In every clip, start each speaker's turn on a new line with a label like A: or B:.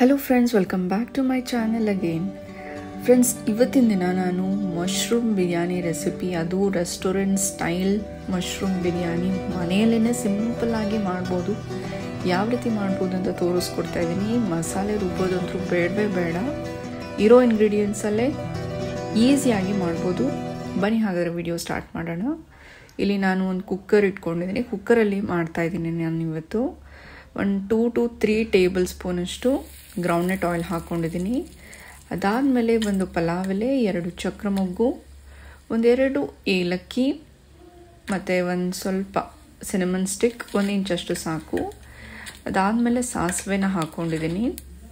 A: hello friends welcome back to my channel again friends ಇವತ್ತಿನ ದಿನ ನಾನು ಮಶ್ರೂಮ್ ಬಿರಿಯಾನಿ ರೆಸಿಪಿ ಅದು ರೆಸ್ಟೋರೆಂಟ್ ಸ್ಟೈಲ್ ಮಶ್ರೂಮ್ ಬಿರಿಯಾನಿ ಮನೆಯಲ್ಲೇ ಸಿಂಪಲ್ಲಾಗಿ ಮಾಡ್ಬೋದು ಯಾವ ರೀತಿ ಮಾಡ್ಬೋದು ಅಂತ ತೋರಿಸ್ಕೊಡ್ತಾ ಇದ್ದೀನಿ ಮಸಾಲೆ ರುಬ್ಬೋದಂತೂ ಬೇಡವೇ ಬೇಡ ಇರೋ ಇಂಗ್ರೀಡಿಯೆಂಟ್ಸಲ್ಲೇ ಈಸಿಯಾಗಿ ಮಾಡ್ಬೋದು ಬನ್ನಿ ಹಾಗಾದರೆ ವಿಡಿಯೋ ಸ್ಟಾರ್ಟ್ ಮಾಡೋಣ ಇಲ್ಲಿ ನಾನು ಒಂದು ಕುಕ್ಕರ್ ಇಟ್ಕೊಂಡಿದ್ದೀನಿ ಕುಕ್ಕರಲ್ಲಿ ಮಾಡ್ತಾ ಇದ್ದೀನಿ ನಾನು ಇವತ್ತು ಒಂದು ಟೂ ಟು ತ್ರೀ ಟೇಬಲ್ ಸ್ಪೂನಷ್ಟು ಗ್ರೌಂಡ್ನೆಟ್ ಆಯಿಲ್ ಹಾಕ್ಕೊಂಡಿದ್ದೀನಿ ಅದಾದಮೇಲೆ ಒಂದು ಪಲಾವ್ ಎಲೆ ಎರಡು ಚಕ್ರ ಮೊಗ್ಗು ಒಂದೆರಡು ಏಲಕ್ಕಿ ಮತ್ತು ಒಂದು ಸ್ವಲ್ಪ ಸಿನಮನ್ ಸ್ಟಿಕ್ ಒಂದು ಇಂಚಷ್ಟು ಸಾಕು ಅದಾದಮೇಲೆ ಸಾಸಿವೆನ ಹಾಕ್ಕೊಂಡಿದ್ದೀನಿ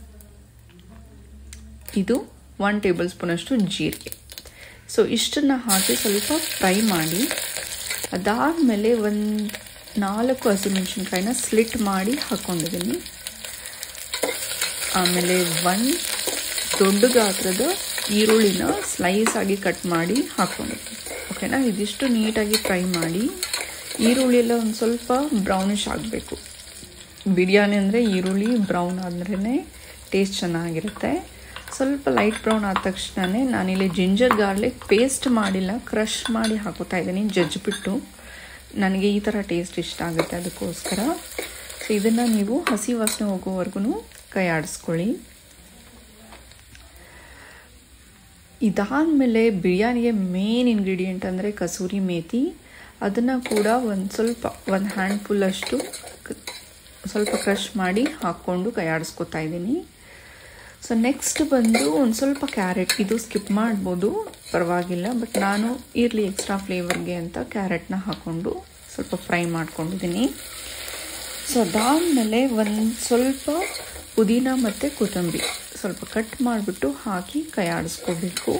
A: ಇದು ಒನ್ ಟೇಬಲ್ ಸ್ಪೂನಷ್ಟು ಜೀರಿಗೆ ಸೊ ಇಷ್ಟನ್ನು ಹಾಕಿ ಸ್ವಲ್ಪ ಫ್ರೈ ಮಾಡಿ ಅದಾದಮೇಲೆ ಒಂದು ನಾಲ್ಕು ಹಸಿಮೆಣಸಿನ್ಕಾಯಿನ ಸ್ಲಿಟ್ ಮಾಡಿ ಹಾಕ್ಕೊಂಡಿದ್ದೀನಿ ಆಮೇಲೆ ಒಂದು ದೊಡ್ಡ ಗಾತ್ರದ ಈರುಳ್ಳಿನ ಸ್ಲೈಸ್ ಆಗಿ ಕಟ್ ಮಾಡಿ ಹಾಕ್ಕೊಂಡಿದ್ದೀನಿ ಓಕೆನಾ ಇದಿಷ್ಟು ನೀಟಾಗಿ ಫ್ರೈ ಮಾಡಿ ಈರುಳ್ಳಿ ಎಲ್ಲ ಒಂದು ಸ್ವಲ್ಪ ಬ್ರೌನಿಶ್ ಆಗಬೇಕು ಬಿರಿಯಾನಿ ಅಂದರೆ ಈರುಳ್ಳಿ ಬ್ರೌನ್ ಆದ್ರೇ ಟೇಸ್ಟ್ ಚೆನ್ನಾಗಿರುತ್ತೆ ಸ್ವಲ್ಪ ಲೈಟ್ ಬ್ರೌನ್ ಆದ ತಕ್ಷಣವೇ ನಾನಿಲ್ಲಿ ಜಿಂಜರ್ ಗಾರ್ಲಿಕ್ ಪೇಸ್ಟ್ ಮಾಡಿಲ್ಲ ಕ್ರಷ್ ಮಾಡಿ ಹಾಕೋತಾ ಇದ್ದೀನಿ ಜಜ್ಜಿಬಿಟ್ಟು ನನಗೆ ಈ ಥರ ಟೇಸ್ಟ್ ಇಷ್ಟ ಆಗುತ್ತೆ ಅದಕ್ಕೋಸ್ಕರ ಸೊ ಇದನ್ನು ನೀವು ಹಸಿ ವಾಸನೆ ಹೋಗೋವರೆಗೂ ಕೈ ಆಡಿಸ್ಕೊಳ್ಳಿ ಇದಾದಮೇಲೆ ಬಿರಿಯಾನಿಗೆ ಮೇನ್ ಇಂಗ್ರೀಡಿಯೆಂಟ್ ಅಂದರೆ ಕಸೂರಿ ಮೇಥಿ ಅದನ್ನು ಕೂಡ ಒಂದು ಸ್ವಲ್ಪ ಒಂದು ಹ್ಯಾಂಡ್ಫುಲ್ಲಷ್ಟು ಸ್ವಲ್ಪ ಕ್ರಷ್ ಮಾಡಿ ಹಾಕ್ಕೊಂಡು ಕೈ ಆಡಿಸ್ಕೊತಾ ಇದ್ದೀನಿ ಸೊ ನೆಕ್ಸ್ಟ್ ಬಂದು ಒಂದು ಸ್ವಲ್ಪ ಕ್ಯಾರೆಟ್ ಇದು ಸ್ಕಿಪ್ ಮಾಡ್ಬೋದು ಪರವಾಗಿಲ್ಲ ಬಟ್ ನಾನು ಇರಲಿ ಎಕ್ಸ್ಟ್ರಾ ಫ್ಲೇವರ್ಗೆ ಅಂತ ಕ್ಯಾರೆಟ್ನ ಹಾಕ್ಕೊಂಡು ಸ್ವಲ್ಪ ಫ್ರೈ ಮಾಡ್ಕೊಂಡಿದ್ದೀನಿ ಸೊ ಅದಾದಮೇಲೆ ಒಂದು ಸ್ವಲ್ಪ ಪುದೀನ ಮತ್ತು ಕೊತ್ತಂಬರಿ ಸ್ವಲ್ಪ ಕಟ್ ಮಾಡಿಬಿಟ್ಟು ಹಾಕಿ ಕೈ ಆಡಿಸ್ಕೋಬೇಕು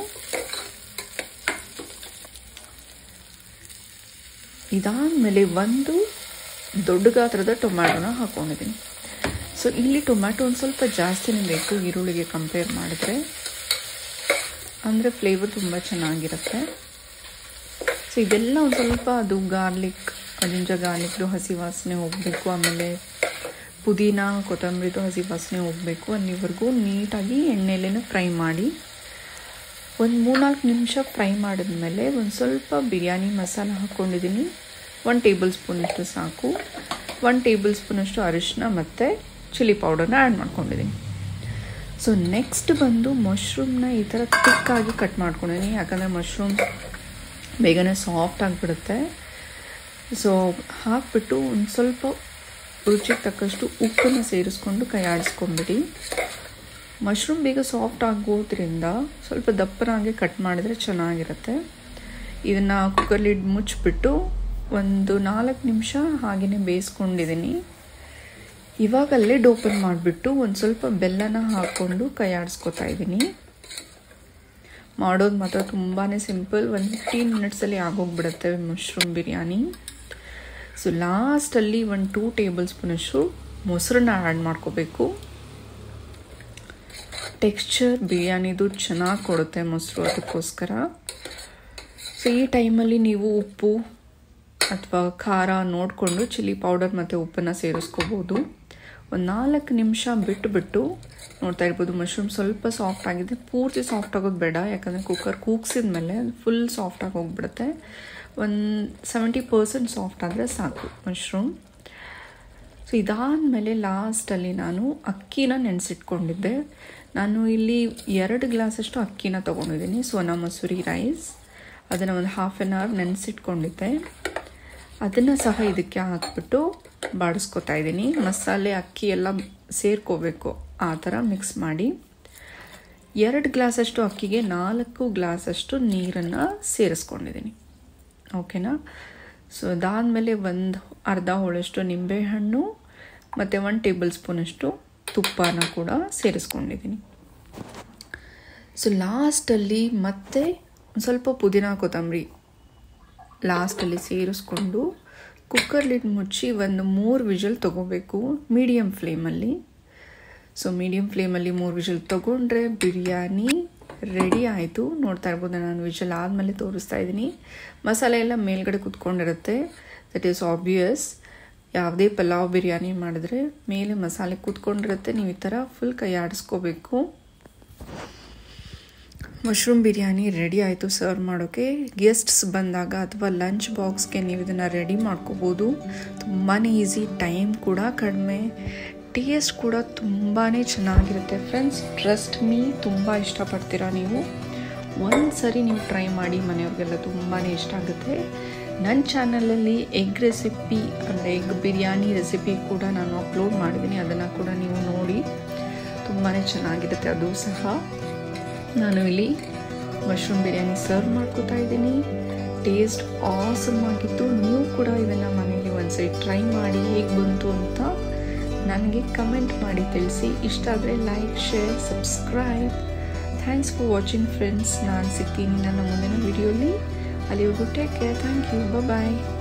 A: ಇದಾದಮೇಲೆ ಒಂದು ದೊಡ್ಡ ಗಾತ್ರದ ಟೊಮ್ಯಾಟೊನ ಹಾಕ್ಕೊಂಡಿದ್ದೀನಿ ಸೊ ಇಲ್ಲಿ ಟೊಮ್ಯಾಟೊ ಒಂದು ಸ್ವಲ್ಪ ಜಾಸ್ತಿನೇ ಬೇಕು ಈರುಳ್ಳಿಗೆ ಕಂಪೇರ್ ಮಾಡಿದ್ರೆ ಅಂದರೆ ಫ್ಲೇವರ್ ತುಂಬ ಚೆನ್ನಾಗಿರುತ್ತೆ ಸೊ ಇದೆಲ್ಲ ಒಂದು ಸ್ವಲ್ಪ ಅದು ಗಾರ್ಲಿಕ್ ಜಿಂಜರ್ ಗಾರ್ಲಿಕ್ದು ಹಸಿ ವಾಸನೆ ಹೋಗಬೇಕು ಆಮೇಲೆ ಪುದೀನ ಕೊತ್ತಂಬರಿದು ಹಸಿ ವಾಸನೆ ಹೋಗಬೇಕು ಅಲ್ಲಿವರೆಗೂ ನೀಟಾಗಿ ಎಣ್ಣೆಲೇನೆ ಫ್ರೈ ಮಾಡಿ ಒಂದು ಮೂರ್ನಾಲ್ಕು ನಿಮಿಷ ಫ್ರೈ ಮಾಡಿದ್ಮೇಲೆ ಒಂದು ಸ್ವಲ್ಪ ಬಿರಿಯಾನಿ ಮಸಾಲ ಹಾಕ್ಕೊಂಡಿದ್ದೀನಿ ಒನ್ ಟೇಬಲ್ ಸ್ಪೂನಷ್ಟು ಸಾಕು ಒನ್ ಟೇಬಲ್ ಸ್ಪೂನಷ್ಟು ಅರಿಶಿನ ಮತ್ತು ಚಿಲ್ಲಿ ಪೌಡರ್ನ ಆ್ಯಡ್ ಮಾಡ್ಕೊಂಡಿದ್ದೀನಿ ಸೊ ನೆಕ್ಸ್ಟ್ ಬಂದು ಮಶ್ರೂಮ್ನ ಈ ಥರ ತಿಕ್ಕಾಗಿ ಕಟ್ ಮಾಡ್ಕೊಂಡಿದ್ದೀನಿ ಯಾಕಂದರೆ ಮಶ್ರೂಮ್ ಬೇಗನೆ ಸಾಫ್ಟ್ ಆಗಿಬಿಡುತ್ತೆ ಸೊ ಹಾಕ್ಬಿಟ್ಟು ಒಂದು ಸ್ವಲ್ಪ ರುಚಿಗೆ ತಕ್ಕಷ್ಟು ಉಪ್ಪನ್ನು ಸೇರಿಸ್ಕೊಂಡು ಕೈ ಆಡಿಸ್ಕೊಂಬಿಡಿ ಮಶ್ರೂಮ್ ಬೇಗ ಸಾಫ್ಟ್ ಆಗೋದ್ರಿಂದ ಸ್ವಲ್ಪ ದಪ್ಪನಾಗಿ ಕಟ್ ಮಾಡಿದರೆ ಚೆನ್ನಾಗಿರುತ್ತೆ ಇದನ್ನು ಕುಕ್ಕರ್ ಲಿಡ್ ಮುಚ್ಚಿಬಿಟ್ಟು ಒಂದು ನಾಲ್ಕು ನಿಮಿಷ ಹಾಗೆಯೇ ಬೇಯಿಸ್ಕೊಂಡಿದ್ದೀನಿ ಇವಾಗ ಲಿಡ್ ಓಪನ್ ಮಾಡಿಬಿಟ್ಟು ಒಂದು ಸ್ವಲ್ಪ ಬೆಲ್ಲನ ಹಾಕ್ಕೊಂಡು ಕೈ ಆಡಿಸ್ಕೊತಾ ಇದ್ದೀನಿ ಮಾಡೋದು ಮಾತ್ರ ತುಂಬಾ ಸಿಂಪಲ್ ಒಂದು ಫಿಫ್ಟೀನ್ ಮಿನಿಟ್ಸಲ್ಲಿ ಆಗೋಗ್ಬಿಡುತ್ತೆ ಮಶ್ರೂಮ್ ಬಿರಿಯಾನಿ ಸೊ ಲಾಸ್ಟಲ್ಲಿ ಒಂದು ಟೂ ಟೇಬಲ್ ಸ್ಪೂನಷ್ಟು ಮೊಸರನ್ನ ಆ್ಯಡ್ ಮಾಡ್ಕೋಬೇಕು ಟೆಕ್ಸ್ಚರ್ ಬಿರಿಯಾನಿದು ಚೆನ್ನಾಗಿ ಕೊಡುತ್ತೆ ಮೊಸರು ಅದಕ್ಕೋಸ್ಕರ ಸೊ ಈ ಟೈಮಲ್ಲಿ ನೀವು ಉಪ್ಪು ಅಥವಾ ಖಾರ ನೋಡಿಕೊಂಡು ಚಿಲ್ಲಿ ಪೌಡರ್ ಮತ್ತು ಉಪ್ಪನ್ನು ಸೇರಿಸ್ಕೋಬೋದು ಒಂದು ನಾಲ್ಕು ನಿಮಿಷ ಬಿಟ್ಟು ನೋಡ್ತಾ ಇರ್ಬೋದು ಮಶ್ರೂಮ್ ಸ್ವಲ್ಪ ಸಾಫ್ಟ್ ಆಗಿದೆ ಪೂರ್ತಿ ಸಾಫ್ಟ್ ಆಗೋದು ಬೇಡ ಯಾಕಂದರೆ ಕುಕ್ಕರ್ ಕೂಗ್ಸಿದ ಮೇಲೆ ಫುಲ್ ಸಾಫ್ಟಾಗಿ ಹೋಗ್ಬಿಡುತ್ತೆ ಒಂದು ಸೆವೆಂಟಿ ಪರ್ಸೆಂಟ್ ಸಾಫ್ಟ್ ಆದರೆ ಸಾಕು ಮಶ್ರೂಮ್ ಸೊ ಇದಾದಮೇಲೆ ಲಾಸ್ಟಲ್ಲಿ ನಾನು ಅಕ್ಕಿನ ನೆನೆಸಿಟ್ಕೊಂಡಿದ್ದೆ ನಾನು ಇಲ್ಲಿ ಎರಡು ಗ್ಲಾಸಷ್ಟು ಅಕ್ಕಿನ ತೊಗೊಂಡಿದ್ದೀನಿ ಸೋನಾ ಮಸೂರಿ ರೈಸ್ ಅದನ್ನು ಒಂದು ಹಾಫ್ ಆನ್ ಅವರ್ ನೆನೆಸಿಟ್ಕೊಂಡಿದ್ದೆ ಅದನ್ನು ಸಹ ಇದಕ್ಕೆ ಹಾಕ್ಬಿಟ್ಟು ಬಾಡಿಸ್ಕೊತಾ ಇದ್ದೀನಿ ಮಸಾಲೆ ಅಕ್ಕಿ ಎಲ್ಲ ಸೇರ್ಕೋಬೇಕು ಆ ಥರ ಮಿಕ್ಸ್ ಮಾಡಿ ಎರಡು ಗ್ಲಾಸಷ್ಟು ಅಕ್ಕಿಗೆ ನಾಲ್ಕು ಗ್ಲಾಸಷ್ಟು ನೀರನ್ನು ಸೇರಿಸ್ಕೊಂಡಿದ್ದೀನಿ ಓಕೆನಾ ಸೊ ಅದಾದಮೇಲೆ ಒಂದು ಅರ್ಧ ಹೋಳಷ್ಟು ನಿಂಬೆಹಣ್ಣು ಮತ್ತು ಒಂದು ಟೇಬಲ್ ಸ್ಪೂನಷ್ಟು ತುಪ್ಪನ ಕೂಡ ಸೇರಿಸ್ಕೊಂಡಿದ್ದೀನಿ ಸೊ ಲಾಸ್ಟಲ್ಲಿ ಮತ್ತೆ ಒಂದು ಸ್ವಲ್ಪ ಪುದೀನ ಕೊತ್ತಂಬರಿ ಲಾಸ್ಟಲ್ಲಿ ಸೇರಿಸ್ಕೊಂಡು ಕುಕ್ಕರ್ ಲಿಡ್ ಮುಚ್ಚಿ ಒಂದು ಮೂರು ವಿಷಲ್ ತೊಗೋಬೇಕು ಮೀಡಿಯಮ್ ಫ್ಲೇಮಲ್ಲಿ ಸೊ ಮೀಡಿಯಮ್ ಫ್ಲೇಮಲ್ಲಿ ಮೂರು ವಿಷಲ್ ತೊಗೊಂಡ್ರೆ ಬಿರಿಯಾನಿ ರೆಡಿ ಆಯಿತು ನೋಡ್ತಾ ಇರ್ಬೋದು ನಾನು ವಿಷಲ್ ಆದಮೇಲೆ ತೋರಿಸ್ತಾ ಇದ್ದೀನಿ ಮಸಾಲೆ ಎಲ್ಲ ಮೇಲ್ಗಡೆ ಕುತ್ಕೊಂಡಿರುತ್ತೆ ದಟ್ ಈಸ್ ಆಬ್ವಿಯಸ್ ಯಾವುದೇ ಪಲಾವ್ ಬಿರಿಯಾನಿ ಮಾಡಿದ್ರೆ ಮೇಲೆ ಮಸಾಲೆ ಕೂತ್ಕೊಂಡಿರುತ್ತೆ ನೀವು ಈ ಥರ ಫುಲ್ ಕೈ ಆಡಿಸ್ಕೋಬೇಕು ಮಶ್ರೂಮ್ ಬಿರಿಯಾನಿ ರೆಡಿ ಆಯಿತು ಸರ್ವ್ ಮಾಡೋಕ್ಕೆ ಗೆಸ್ಟ್ಸ್ ಬಂದಾಗ ಅಥವಾ ಲಂಚ್ ಬಾಕ್ಸ್ಗೆ ನೀವು ಇದನ್ನು ರೆಡಿ ಮಾಡ್ಕೋಬೋದು ತುಂಬಾ ಈಸಿ ಟೈಮ್ ಕೂಡ ಕಡಿಮೆ ಟೇಸ್ಟ್ ಕೂಡ ತುಂಬಾ ಚೆನ್ನಾಗಿರುತ್ತೆ ಫ್ರೆಂಡ್ಸ್ ಟ್ರಸ್ಟ್ ಮೀ ತುಂಬ ಇಷ್ಟಪಡ್ತೀರಾ ನೀವು ಒಂದು ಸರಿ ನೀವು ಟ್ರೈ ಮಾಡಿ ಮನೆಯವ್ರಿಗೆಲ್ಲ ತುಂಬಾ ಇಷ್ಟ ಆಗುತ್ತೆ ನನ್ನ ಚಾನಲಲ್ಲಿ ಎಗ್ ರೆಸಿಪಿ ಅಂದರೆ ಎಗ್ ಬಿರಿಯಾನಿ ರೆಸಿಪಿ ಕೂಡ ನಾನು ಅಪ್ಲೋಡ್ ಮಾಡಿದ್ದೀನಿ ಅದನ್ನು ಕೂಡ ನೀವು ನೋಡಿ ತುಂಬಾ ಚೆನ್ನಾಗಿರುತ್ತೆ ಅದು ಸಹ ನಾನು ಇಲ್ಲಿ ಮಶ್ರೂಮ್ ಬಿರಿಯಾನಿ ಸರ್ವ್ ಮಾಡ್ಕೋತಾ ಇದ್ದೀನಿ ಟೇಸ್ಟ್ ಆಸಮ್ ಆಗಿತ್ತು ನೀವು ಕೂಡ ಇದನ್ನು ಮನೇಲಿ ಒಂದ್ಸರಿ ಟ್ರೈ ಮಾಡಿ ಹೇಗೆ ಬಂತು ಅಂತ ನನಗೆ ಕಮೆಂಟ್ ಮಾಡಿ ತಿಳಿಸಿ ಇಷ್ಟ ಆದರೆ like share subscribe thanks for watching friends ನಾನು ಸಿಗ್ತೀನಿ ನನ್ನ ಮುಂದಿನ ವಿಡಿಯೋಲಿ ಅಲ್ಲಿವರೆಗೂ take care thank you bye